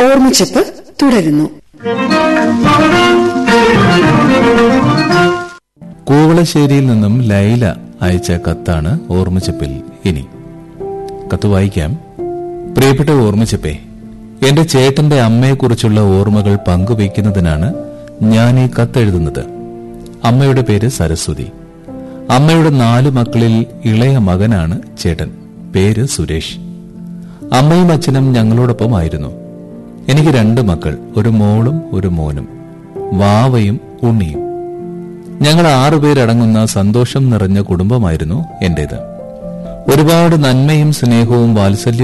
ഓർമ്മച്ചപ്പ് തുടരുന്നു കൂവളശ്ശേരിയിൽ നിന്നും ലൈല അയച്ച കത്താണ് ഓർമ്മച്ചപ്പിൽ ഇനി കത്ത് വായിക്കാം പ്രിയപ്പെട്ട ഓർമ്മച്ചപ്പേ എന്റെ ചേട്ടന്റെ അമ്മയെക്കുറിച്ചുള്ള ഓർമ്മകൾ പങ്കുവയ്ക്കുന്നതിനാണ് ഞാൻ ഈ കത്തെഴുതുന്നത് അമ്മയുടെ പേര് സരസ്വതി അമ്മയുടെ നാലു മക്കളിൽ ഇളയ മകനാണ് ചേട്ടൻ പേര് സുരേഷ് അമ്മയും അച്ഛനും ഞങ്ങളോടൊപ്പമായിരുന്നു എനിക്ക് രണ്ട് മക്കൾ ഒരു മോളും ഒരു മോനും വാവയും ഉണ്ണിയും ഞങ്ങൾ ആറുപേരടങ്ങുന്ന സന്തോഷം നിറഞ്ഞ കുടുംബമായിരുന്നു എന്റേത് ഒരുപാട് നന്മയും സ്നേഹവും വാത്സല്യവും